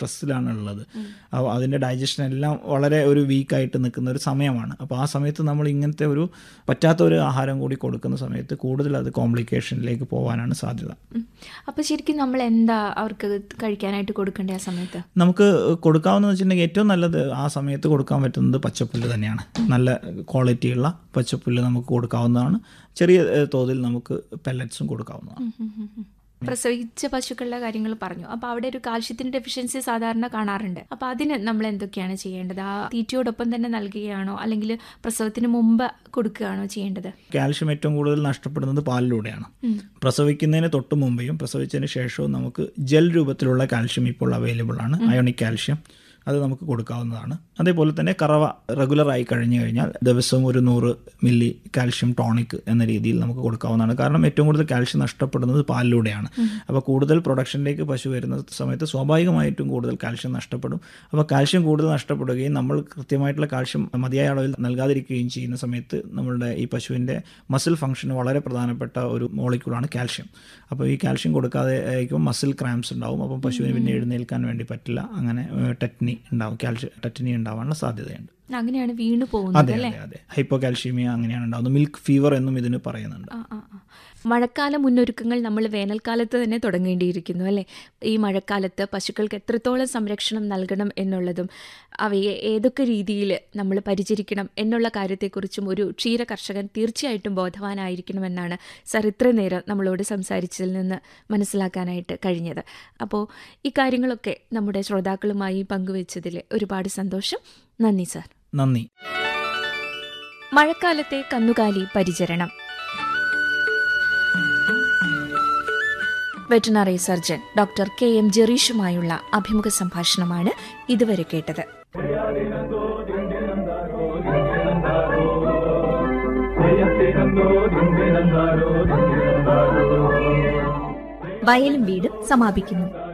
സ്ട്രെസ്സിലാണ് ഉള്ളത് അപ്പോൾ അതിൻ്റെ ഡൈജഷൻ എല്ലാം വളരെ ഒരു വീക്കായിട്ട് നിൽക്കുന്ന ഒരു സമയമാണ് അപ്പോൾ ആ സമയത്ത് നമ്മൾ ഇങ്ങനത്തെ ഒരു പറ്റാത്ത ഒരു ആഹാരം കൂടി കൊടുക്കുന്ന സമയത്ത് കൂടുതൽ അത് കോംപ്ലിക്കേഷനിലേക്ക് പോകാനാണ് സാധ്യത ഉം. അപ്പൊ ശരിക്കും നമ്മൾ എന്താ അവർക്ക് കഴിക്കാനായിട്ട് കൊടുക്കേണ്ട ആ സമയത്ത് നമുക്ക് കൊടുക്കാവുന്ന വെച്ചിട്ടുണ്ടെങ്കിൽ ഏറ്റവും നല്ലത് ആ സമയത്ത് കൊടുക്കാൻ പറ്റുന്നത് പച്ചപ്പുല്ല് തന്നെയാണ് നല്ല ക്വാളിറ്റിയുള്ള പച്ചപ്പുല്ല് നമുക്ക് കൊടുക്കാവുന്നതാണ് ചെറിയ ഏഹ്, തോതിൽ നമുക്ക് പെല്ലറ്റ്സും കൊടുക്കാവുന്നതാണ് ഉം, ഉം, ഉം. പ്രസവിച്ച പശുക്കളുടെ കാര്യങ്ങൾ പറഞ്ഞു അപ്പൊ അവിടെ ഒരു കാൽഷ്യത്തിന്റെ ഡെഫിഷ്യൻസി സാധാരണ കാണാറുണ്ട് അപ്പൊ അതിന് നമ്മൾ എന്തൊക്കെയാണ് ചെയ്യേണ്ടത് ആ തീറ്റയോടൊപ്പം തന്നെ നൽകുകയാണോ അല്ലെങ്കിൽ പ്രസവത്തിന് മുമ്പ് കൊടുക്കുകയാണോ ചെയ്യേണ്ടത് കാൽഷ്യം ഏറ്റവും കൂടുതൽ നഷ്ടപ്പെടുന്നത് പാലിലൂടെയാണ് പ്രസവിക്കുന്നതിന് തൊട്ട് മുമ്പെയും പ്രസവിച്ചതിന് ശേഷവും നമുക്ക് ജെൽ രൂപത്തിലുള്ള കാൽഷ്യം ഇപ്പോൾ അവൈലബിൾ ആണ് അയോണിക് കാൽഷ്യം അത് നമുക്ക് കൊടുക്കാവുന്നതാണ് അതേപോലെ തന്നെ കറവ റെഗുലർ ആയി കഴിഞ്ഞു കഴിഞ്ഞാൽ ദിവസവും ഒരു നൂറ് മില്ലി കാൽഷ്യം ടോണിക് എന്ന രീതിയിൽ നമുക്ക് കൊടുക്കാവുന്നതാണ് കാരണം ഏറ്റവും കൂടുതൽ കാൽഷ്യം നഷ്ടപ്പെടുന്നത് പാലിലൂടെയാണ് അപ്പോൾ കൂടുതൽ പ്രൊഡക്ഷനിലേക്ക് പശു വരുന്ന സമയത്ത് സ്വാഭാവികമായിട്ടും കൂടുതൽ കാൽഷ്യം നഷ്ടപ്പെടും അപ്പോൾ കാൽഷ്യം കൂടുതൽ നഷ്ടപ്പെടുകയും നമ്മൾ കൃത്യമായിട്ടുള്ള കാൽഷ്യം മതിയായ അളവിൽ നൽകാതിരിക്കുകയും ചെയ്യുന്ന സമയത്ത് നമ്മളുടെ ഈ പശുവിൻ്റെ മസിൽ ഫംഗ്ഷന് വളരെ പ്രധാനപ്പെട്ട ഒരു മോളിക്യൂളാണ് കാൽഷ്യം അപ്പോൾ ഈ കാൽഷ്യം കൊടുക്കാതെ ആയിരിക്കും മസിൽ ക്രാംസ് ഉണ്ടാവും അപ്പം പശുവിന് പിന്നെ എഴുന്നേൽക്കാൻ വേണ്ടി പറ്റില്ല അങ്ങനെ ടെറ്റ്നി ഉണ്ടാവും കാൽഷ്യം ടെറ്റ്നി ഉണ്ടാവാനുള്ള സാധ്യതയുണ്ട് അങ്ങനെയാണ് വീണു പോകുന്നത് അതെ അതെ അതെ ഹൈപ്പോ കാൽഷ്യമി അങ്ങനെയാണ് ഉണ്ടാവുന്നത് മിൽക്ക് ഫീവർ എന്നും ഇതിന് പറയുന്നുണ്ട് ആ, ആ, ആ. മഴക്കാല മുന്നൊരുക്കങ്ങൾ നമ്മൾ വേനൽക്കാലത്ത് തന്നെ തുടങ്ങേണ്ടിയിരിക്കുന്നു അല്ലേ ഈ മഴക്കാലത്ത് പശുക്കൾക്ക് എത്രത്തോളം സംരക്ഷണം നൽകണം എന്നുള്ളതും അവയെ ഏതൊക്കെ രീതിയിൽ നമ്മൾ പരിചരിക്കണം എന്നുള്ള കാര്യത്തെക്കുറിച്ചും ഒരു ക്ഷീര കർഷകൻ തീർച്ചയായിട്ടും ബോധവാനായിരിക്കണമെന്നാണ് സർ ഇത്രയും നേരം നമ്മളോട് സംസാരിച്ചതിൽ നിന്ന് മനസ്സിലാക്കാനായിട്ട് കഴിഞ്ഞത് അപ്പോൾ ഈ കാര്യങ്ങളൊക്കെ നമ്മുടെ ശ്രോതാക്കളുമായി പങ്കുവച്ചതിൽ ഒരുപാട് സന്തോഷം നന്ദി സർ നന്ദി മഴക്കാലത്തെ കന്നുകാലി പരിചരണം veterinary surgeon doctor K M ജെറീഷുമായുള്ള അഭിമുഖ സംഭാഷണമാണ് ഇതുവരെ കേട്ടത് വയലും വീടും സമാപിക്കുന്നു